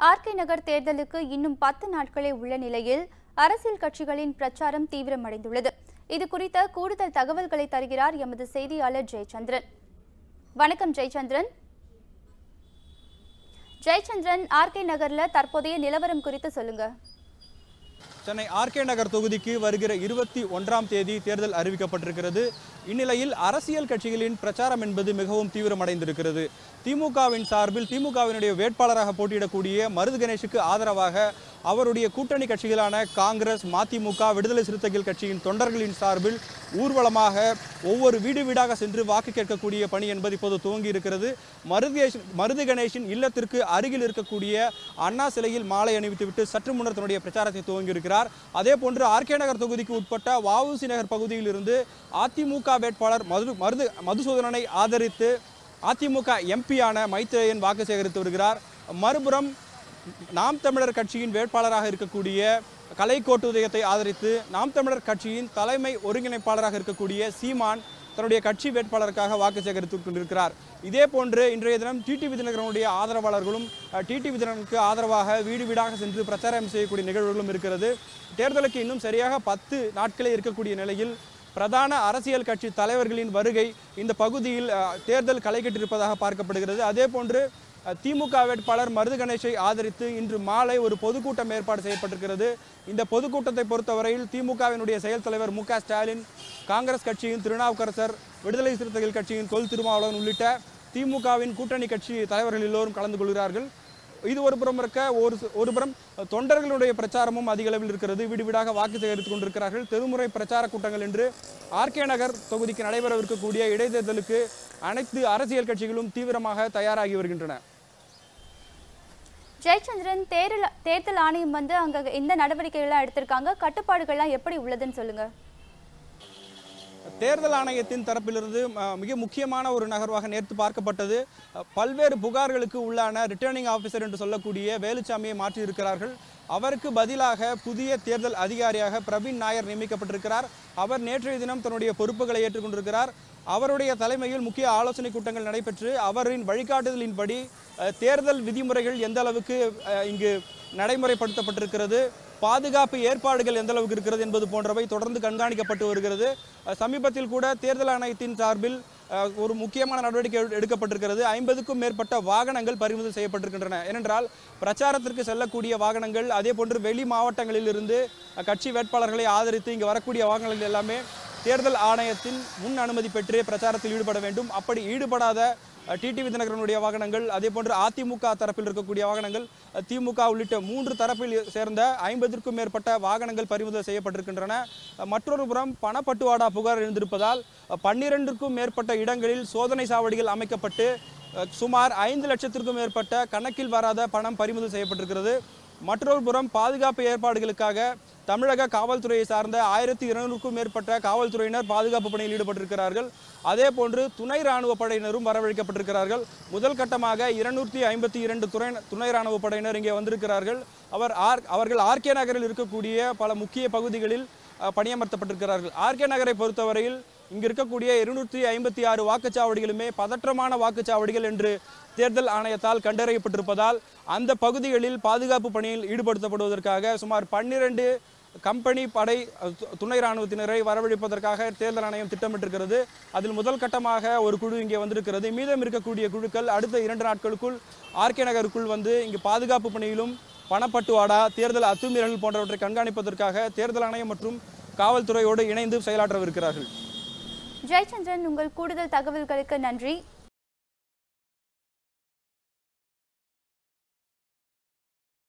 RK நகர் தேர்தலுக்கு இன்னும் பத்து நாட்களே உள்ள நிலையில் அரசியல் கட்சிகளின் பிரச்சாரம் தீவிரமடைந்துள்ளது இது குறித்த கூடுதல் தகவல்களை தருகிறார் எமது செய்தியாளர் ஜெயச்சந்திரன் வணக்கம் ஜெயச்சந்திரன் ஜெயச்சந்திரன் ஆர்கே நகர்ல தற்போதைய நிலவரம் குறித்து சொல்லுங்க சென்னை ஆர்கே நகர் தொகுதிக்கு வருகிற இருபத்தி ஒன்றாம் தேதி தேர்தல் அறிவிக்கப்பட்டிருக்கிறது இந்நிலையில் அரசியல் கட்சிகளின் பிரச்சாரம் என்பது மிகவும் தீவிரமடைந்திருக்கிறது திமுகவின் சார்பில் திமுகவினுடைய வேட்பாளராக போட்டியிடக்கூடிய மருது கணேஷுக்கு ஆதரவாக அவருடைய கூட்டணி கட்சிகளான காங்கிரஸ் மதிமுக விடுதலை சிறுத்தைகள் கட்சியின் தொண்டர்களின் சார்பில் ஊர்வலமாக ஒவ்வொரு வீடு வீடாக சென்று வாக்கு கேட்கக்கூடிய பணி என்பது இப்போது துவங்கி இருக்கிறது மருதேஷ் மருது கணேஷின் இல்லத்திற்கு அருகில் இருக்கக்கூடிய அண்ணா சிலையில் மாலை அணிவித்துவிட்டு சற்று முன்னர் தன்னுடைய பிரச்சாரத்தை துவங்கி இருக்கிறார் அதே போன்று ஆர்கே நகர் தொகுதிக்கு உட்பட்ட வஉசி நகர் பகுதியில் இருந்து அதிமுக வேட்பாளர் மது மருது மதுசூதனனை ஆதரித்து அதிமுக எம்பியான மைத்ரேயன் வாக்கு சேகரித்து வருகிறார் மறுபுறம் நாம் தமிழர் கட்சியின் வேட்பாளராக இருக்கக்கூடிய கலைக்கோட்டு உதயத்தை ஆதரித்து நாம் தமிழர் கட்சியின் தலைமை ஒருங்கிணைப்பாளராக இருக்கக்கூடிய சீமான் தன்னுடைய கட்சி வேட்பாளருக்காக வாக்கு சேகரித்துக் கொண்டிருக்கிறார் இதே போன்று இன்றைய தினம் டிடி விதிநகரனுடைய ஆதரவாளர்களும் டிடி விதிநகரனுக்கு ஆதரவாக வீடு வீடாக சென்று பிரச்சாரம் செய்யக்கூடிய நிகழ்வுகளும் இருக்கிறது தேர்தலுக்கு இன்னும் சரியாக பத்து நாட்களே இருக்கக்கூடிய நிலையில் பிரதான அரசியல் கட்சி தலைவர்களின் வருகை இந்த பகுதியில் அஹ், தேர்தல் களைகட்டிருப்பதாக பார்க்கப்படுகிறது அதே போன்று அஹ், திமுக வேட்பாளர் மருது கணேஷை ஆதரித்து இன்று மாலை ஒரு பொதுக்கூட்டம் ஏற்பாடு செய்யப்பட்டிருக்கிறது இந்த பொதுக்கூட்டத்தை பொறுத்தவரையில் திமுகவினுடைய செயல் தலைவர் மு க ஸ்டாலின் காங்கிரஸ் கட்சியின் திருநாவுக்கரசர் விடுதலை சிறுத்தைகள் கட்சியின் தொல் திருமாவளவன் உள்ளிட்ட திமுகவின் கூட்டணி கட்சி தலைவர்கள் எல்லோரும் கலந்து கொள்கிறார்கள் இது ஒரு புறம் இருக்க ஒரு சு- ஒரு புறம் தொண்டர்களுடைய பிரச்சாரமும் அதிக அளவில் இருக்கிறது வீடு வீடாக வாக்கு சேகரித்துக் கொண்டிருக்கிறார்கள் தெருமுறை பிரச்சார கூட்டங்கள் என்று ஆர்கே நகர் தொகுதிக்கு நடைபெறவிருக்கக்கூடிய இடைத்தேர்தலுக்கு அனைத்து அரசியல் கட்சிகளும் தீவிரமாக தயாராகி வருகின்றன ஜெயச்சந்திரன் தேர்தல் தேர்தல் ஆணையம் வந்து அங்க எந்த நடவடிக்கைகள்லாம் எடுத்திருக்காங்க கட்டுப்பாடுகள்லாம் எப்படி உள்ளதுன்னு சொல்லுங்க தேர்தல் ஆணையத்தின் தரப்பிலிருந்து அஹ், மிக முக்கியமான ஒரு நகர்வாக நேற்று பார்க்கப்பட்டது அஹ், பல்வேறு புகார்களுக்கு உள்ளான ரிட்டர்னிங் ஆஃபீஸர் என்று சொல்லக்கூடிய வேலுச்சாமியை மாற்றியிருக்கிறார்கள் அவருக்கு பதிலாக புதிய தேர்தல் அதிகாரியாக பிரவீன் நாயர் நியமிக்கப்பட்டிருக்கிறார் அவர் நேற்றைய தினம் தன்னுடைய பொறுப்புகளை ஏற்றுக்கொண்டிருக்கிறார் அவருடைய தலைமையில் முக்கிய ஆலோசனை கூட்டங்கள் நடைபெற்று அவரின் வழிகாட்டுதலின்படி அஹ், தேர்தல் விதிமுறைகள் எந்த அளவுக்கு அஹ், இங்கு நடைமுறைப்படுத்தப்பட்டிருக்கிறது பாதுகாப்பு ஏற்பாடுகள் எந்த அளவுக்கு இருக்கிறது என்பது போன்றவை தொடர்ந்து கண்காணிக்கப்பட்டு வருகிறது அஹ், சமீபத்தில் கூட தேர்தல் ஆணையத்தின் சார்பில் அஹ், ஒரு முக்கியமான நடவடிக்கை எடு- எடுக்கப்பட்டிருக்கிறது ஐம்பதுக்கும் மேற்பட்ட வாகனங்கள் பறிமுதல் செய்யப்பட்டிருக்கின்றன ஏனென்றால் பிரச்சாரத்திற்கு செல்லக்கூடிய வாகனங்கள் அதே போன்று வெளி மாவட்டங்களில் இருந்து அஹ், கட்சி வேட்பாளர்களை ஆதரித்து இங்கு வரக்கூடிய வாகனங்கள் எல்லாமே தேர்தல் ஆணையத்தின் முன் அனுமதி பெற்று பிரச்சாரத்தில் ஈடுபட வேண்டும் அப்படி ஈடுபடாத டிடி விதிநகரனுடைய வாகனங்கள் அதே போன்று அதிமுக தரப்பில் இருக்கக்கூடிய வாகனங்கள் அஹ், திமுக உள்ளிட்ட மூன்று தரப்பில் சேர்ந்த ஐம்பதிற்கும் மேற்பட்ட வாகனங்கள் பறிமுதல் செய்யப்பட்டிருக்கின்றன அஹ், மற்றொரு புறம் பணப்பட்டுவாடா புகார் எழுந்திருப்பதால் அஹ், பன்னிரண்டுக்கும் மேற்பட்ட இடங்களில் சோதனை சாவடிகள் அமைக்கப்பட்டு அஹ், சுமார் ஐந்து லட்சத்திற்கும் மேற்பட்ட கணக்கில் வராத பணம் பறிமுதல் செய்யப்பட்டிருக்கிறது மற்றொரு புறம் பாதுகாப்பு ஏற்பாடுகளுக்காக தமிழக காவல்துறையை சார்ந்த ஆயிரத்தி இருநூறுக்கும் மேற்பட்ட காவல்துறையினர் பாதுகாப்பு பணியில் ஈடுபட்டிருக்கிறார்கள் அதே போன்று துணை ராணுவ படையினரும் வரவழைக்கப்பட்டிருக்கிறார்கள் முதல் கட்டமாக இருநூற்றி ஐம்பத்தி இரண்டு துணை துணை ராணுவ படையினர் இங்கே வந்திருக்கிறார்கள் அவர் ஆர் அவர்கள் ஆர்கே நகரில் இருக்கக்கூடிய பல முக்கிய பகுதிகளில் அஹ், பணியமர்த்தப்பட்டிருக்கிறார்கள் ஆர்கே நகரை பொறுத்தவரையில் இங்கு இருக்கக்கூடிய இருநூற்றி ஐம்பத்தி ஆறு வாக்குச்சாவடிகளுமே பதற்றமான வாக்குச்சாவடிகள் என்று தேர்தல் ஆணையத்தால் கண்டறியப்பட்டிருப்பதால் அந்த பகுதிகளில் பாதுகாப்பு பணியில் ஈடுபடுத்தப்படுவதற்காக சுமார் பன்னிரண்டு கம்பெனி படை அஹ், து- துணை ராணுவத்தினரை வரவழைப்பதற்காக தேர்தல் ஆணையம் திட்டமிட்டிருக்கிறது அதில் முதல் கட்டமாக ஒரு குழு இங்கே வந்திருக்கிறது மீதம் இருக்கக்கூடிய குழுக்கள் அடுத்த இரண்டு நாட்களுக்குள் ஆர்கே நகருக்குள் வந்து இங்கு பாதுகாப்பு பணியிலும் பணப்பட்டுவாடா தேர்தல் அத்துமீறல் போன்றவற்றை கண்காணிப்பதற்காக தேர்தல் ஆணையம் மற்றும் காவல்துறையோடு இணைந்து செயலாற்றவிருக்கிறார்கள் ஜெயச்சந்திரன் உங்கள் கூடுதல் தகவல்களுக்கு நன்றி